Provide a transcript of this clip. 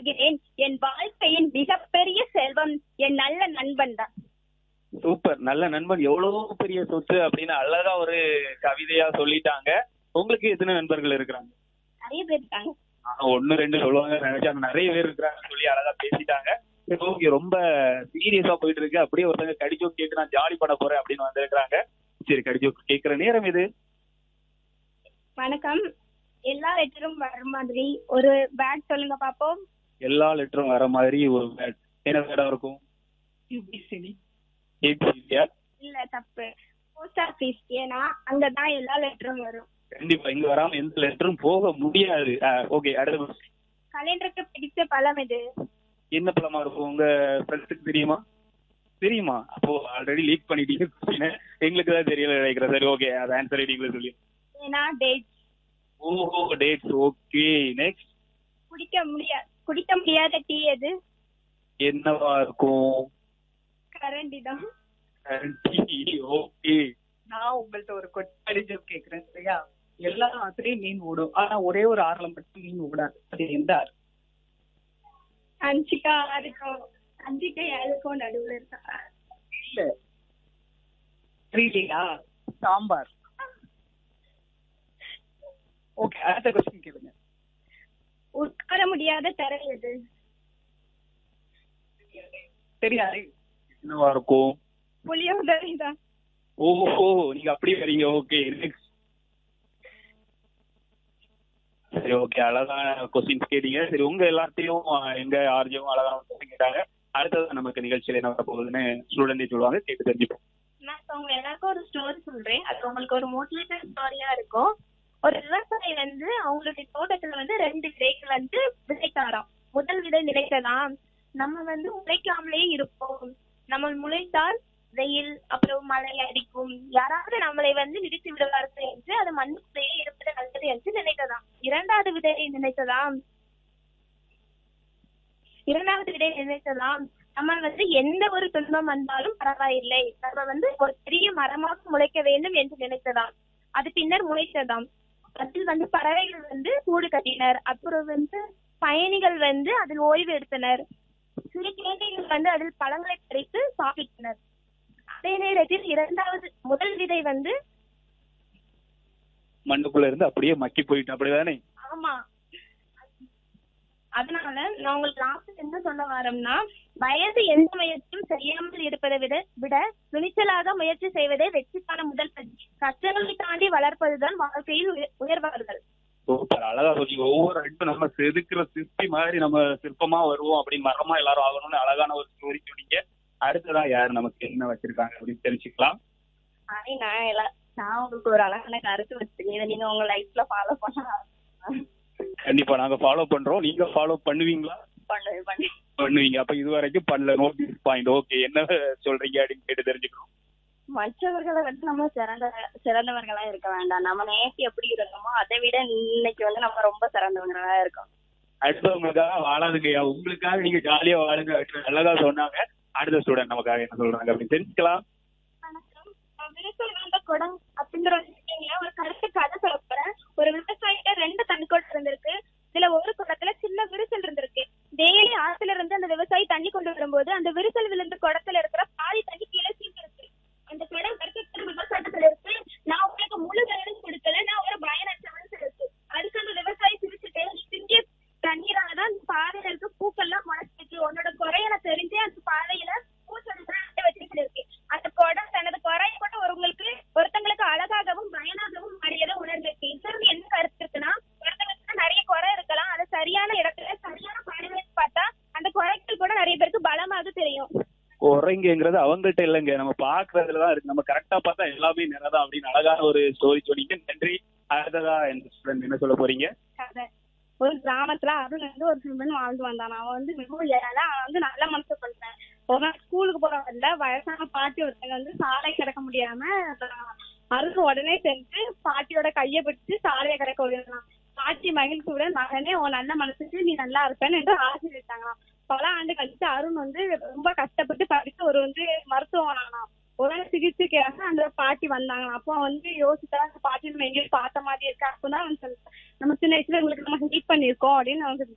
சொல்கிறேன் என் வாழ்க்கையின் மிகப்பெரிய செல்வம் என் நல்ல நண்பன் தான் சூப்பர் நல்ல நண்பன் எவ்வளவு பெரிய சொத்து அப்படின்னு அழகா ஒரு கவிதையா சொல்லிட்டாங்க உங்களுக்கு எத்தனை நண்பர்கள் இருக்கிறாங்க நிறைய பேர் இருக்காங்க ஆஹ் ஒண்ணு ரெண்டு சொல்லுவாங்க நினைச்சாங்க நிறைய பேர் இருக்கிறாங்கன்னு சொல்லி அழகா பேசிட்டாங்க சரி ஓகே ரொம்ப சீரியஸா போயிட்டு இருக்கு அப்படியே ஒருத்தங்க கடிச்சோ கேட்டு நான் ஜாலி பண்ண போறேன் அப்படின்னு வந்திருக்காங்க சரி கடிச்சோ கேட்கிற நேரம் இது வணக்கம் எல்லா லெட்டரும் வர மாதிரி ஒரு பேக் சொல்லுங்க பாப்போம் எல்லா லெட்டரும் வர மாதிரி ஒரு பேட் என்ன பேடா இருக்கும் ஏபிசிடி ஏபிசியா இல்ல தப்பு போஸ்ட் ஆபீஸ் ஏன்னா அங்கதான் எல்லா லெட்டரும் வரும் கண்டிப்பா இங்க வராம எந்த லெட்டரும் போக முடியாது ஓகே அடுத்த question. கலெண்டருக்கு பிடித்த பழம் இது என்ன பழமா இருக்கும் உங்க ஃப்ரெண்ட்ஸுக்கு தெரியுமா தெரியுமா அப்போ ஆல்ரெடி லீக் பண்ணிட்டீங்க question. எங்களுக்கு தான் தெரியல நினைக்கிறேன் சரி ஓகே அது ஆன்சர் நீங்களே சொல்லி ஏன்னா டேட் ஓஹோ டேட்ஸ் ஓகே நெக்ஸ்ட் குடிக்க முடியாது குடிக்க முடியாத டீ எது என்னவா இருக்கும் கரண்டி தான் ஓகே நான் உங்கள்ட்ட ஒரு கொட்டாடி ஜோக் கேக்குறேன் சரியா எல்லா ஆத்துலயும் மீன் ஓடும் ஆனா ஒரே ஒரு ஆறுல மட்டும் மீன் ஓடாது அது எந்த ஆறு அஞ்சுக்கா ஆறுக்கும் அஞ்சுக்கு ஏழுக்கும் நடுவுல இருக்கா இல்ல புரியலையா சாம்பார் ஓகே அடுத்த கொஸ்டின் கேளுங்க உட்கார முடியாத தரை எது தெரியாது என்னவா இருக்கும் புளியோதரை தான் ஓஹோ நீங்க அப்படி வரீங்க ஓகே நெக்ஸ்ட் சரி ஓகே அழகான கொஸ்டின்ஸ் கேட்டீங்க சரி உங்க எல்லாத்தையும் அஹ், எங்க ஆர்ஜியும் அழகான question கேட்டாங்க அடுத்தது நமக்கு நிகழ்ச்சியில என்ன வர போகுதுன்னு ஸ்டூடெண்டே சொல்லுவாங்க கேட்டு தெரிஞ்சுப்போம் நான் இப்ப உங்க எல்லாருக்கும் ஒரு ஸ்டோரி சொல்றேன் அது உங்களுக்கு ஒரு மோட்டிவேஷன் ஸ்டோரியா இருக்கும் ஒரு விவசாயி வந்து அவங்களுடைய தோட்டத்துல வந்து ரெண்டு விதைகள் வந்து விதைத்தாராம் முதல் விதை நிலைத்ததாம் நம்ம வந்து உழைக்காமலே இருப்போம் நம்ம முளைத்தால் வெயில் அப்புறம் மழை அடிக்கும் யாராவது நம்மளை வந்து நிறுத்தி விடுவார்கள் என்று அது மண்ணுக்குள்ளேயே இருப்பது நல்லது என்று நினைத்ததாம் இரண்டாவது விதை நினைத்ததாம் இரண்டாவது விடை நினைத்ததாம் நம்ம வந்து எந்த ஒரு துன்பம் வந்தாலும் பரவாயில்லை நம்ம வந்து ஒரு பெரிய மரமாக முளைக்க வேண்டும் என்று நினைத்ததாம் அது பின்னர் முளைத்ததாம் அதில் வந்து பறவைகள் வந்து கூடு கட்டினர் அப்புறம் வந்து பயணிகள் வந்து அதில் ஓய்வு எடுத்தனர் சிறு குழந்தைகள் வந்து அதில் பழங்களை பறித்து சாப்பிட்டனர் அதே நேரத்தில் இரண்டாவது முதல் விதை வந்து மண்ணுக்குள்ள இருந்து அப்படியே மக்கி போயிட்டு அப்படிதானே ஆமா அதனால நான் உங்களுக்கு லாஸ்ட் என்ன சொல்ல வரோம்னா வயது எந்த முயற்சியும் செய்யாமல் இருப்பதை விட விட துணிச்சலாக முயற்சி செய்வதே வெற்றிக்கான முதல் படி கஷ்டங்களை தாண்டி வளர்ப்பதுதான் வாழ்க்கையில் உய- உயர்வார்கள் சூப்பர் அழகா சொல்லி ஒவ்வொரு ரெண்டும் நம்ம செதுக்குற சிற்பி மாதிரி நம்ம சிற்பமா வருவோம் அப்படின்னு மரமா எல்லாரும் ஆகணும்னு அழகான ஒரு ஸ்டோரி சொன்னீங்க அடுத்ததா யார் நமக்கு என்ன வச்சிருக்காங்க அப்படின்னு தெரிஞ்சுக்கலாம் ஆனா நான் எல்லாம் நான் உங்களுக்கு ஒரு அழகான கருத்து வச்சிருக்கேன் இதை நீங்க உங்க லைஃப்ல ஃபாலோ பண்ண கண்டிப்பா நாங்க ஃபாலோ பண்றோம் நீங்க ஃபாலோ பண்ணுவீங்களா பண்ணுவேன் பண்ணுவேன் பண்ணுவீங்க அப்ப இது வரைக்கும் பண்ணல நோட்டீஸ் பாயிண்ட் ஓகே என்ன சொல்றீங்க அப்படின்னு கேட்டு தெரிஞ்சுக்கணும் மற்றவர்களை விட நம்ம சிறந்த சிறந்தவர்களா இருக்க வேண்டாம் நம்ம நேற்று எப்படி இருக்கோமோ அதை விட இன்னைக்கு வந்து நம்ம ரொம்ப சிறந்தவங்களா இருக்கோம் அடுத்தவங்களுக்காக வாழாதுங்கய்யா உங்களுக்காக நீங்க ஜாலியா வாழுங்க அப்படின்னு நல்லதா சொன்னாங்க அடுத்த ஸ்டூடெண்ட் நமக்காக என்ன சொல்றாங்க அப்படின்னு தெரிஞ்சுக்கலாம் வணக்கம் நான் விரிசல் விழுந்த குடம் அப்படிங்கிற ஒரு விஷயங்கள ஒரு கருத்து கதை சொல்ல போறேன் ஒரு விவசாயிட்ட ரெண்டு தண்ணிக்கோட் இருந்திருக்கு இதுல ஒரு குடத்துல சின்ன விரிசல் இருந்திருக்கு டெய்லி ஆத்துல இருந்து அந்த விவசாயி தண்ணி கொண்டு வரும்போது அந்த விரிசல் விழுந்த குடத்துல இருக்கிற பாதி தண்ணி கீழே சீக்கிருக்கு அந்த குடம் கற்கத்தில் விவசாயத்துல இருக்கு நான் உங்களுக்கு முழு நேரம் கொடுக்கல நான் ஒரு பயனற்றவன் இருக்கு அதுக்கு அந்த விவசாயி சிரிச்சுட்டு "நீ சிந்திய தண்ணீராலதான் அந்த பாதையில இருக்க பூக்கள்லாம் முளைச்சிருக்கு உன்னோட குறைய நான் தெரிஞ்சே அந்த பாதையில பூச்செடி தான் வச்சிருக்கு இருக்கு அந்த குடம் தனது குறைய கூட ஒருவங்களுக்கு ஒருத்தங்களுக்கு அழகாகவும் பயனாகவும் மாறியதை உணர்ந்திருக்கு இதுல என்ன கருத்து இருக்குன்னா ஒருத்தங்களுக்கு நிறைய குறை இருக்கலாம் அது சரியான இடத்துல சரியான பாதையில பார்த்தா அந்த குறைகள் கூட நிறைய பேருக்கு பலமாக தெரியும் குறைங்கிறது அவங்கள்ட்ட இல்லைங்க நம்ம பாக்குறதுலதான் இருக்கு நம்ம கரெக்டா பார்த்தா எல்லாமே நிறதான் அப்படின்னு அழகான ஒரு ஸ்டோரி சொன்னீங்க நன்றி அடுத்ததா எந்த ஸ்டூடெண்ட் என்ன சொல்ல போறீங்க கதை ஒரு கிராமத்துல அருண் வந்து ஒரு சிறுவன் வாழ்ந்து வந்தான் அவன் வந்து மிகவும் ஏழை அவன் வந்து நல்ல மனசு பண்ணான் ஒரு நாள் ஸ்கூலுக்கு போற வழியில வயசான பாட்டி ஒருத்தங்க வந்து சாலை கிடக்க முடியாம அப்புறம் அருண் உடனே சென்று பாட்டியோட கையை பிடிச்சு சாலையை கிடக்க விடலாம் பாட்டி மகிழ்ச்சியுடன் மகனே உன் நல்ல மனசுக்கு நீ நல்லா இருப்பேன்னு என்று ஆசீர்வித்தாங்களாம் பல ஆண்டு கழிச்சு அருண் வந்து ரொம்ப கஷ்டப்பட்டு படிச்சு ஒரு வந்து மருத்துவம் ஆனான் உடனே சிகிச்சைக்காக அந்த பாட்டி வந்தாங்க அப்போ வந்து யோசிச்சா அந்த பாட்டி நம்ம எங்கேயும் பார்த்த மாதிரி இருக்கு அப்பதான் அவன் சொன்னான், நம்ம சின்ன வயசுல உங்களுக்கு நம்ம ஹெல்ப் பண்ணிருக்கோம் அப்படின்னு அவங்க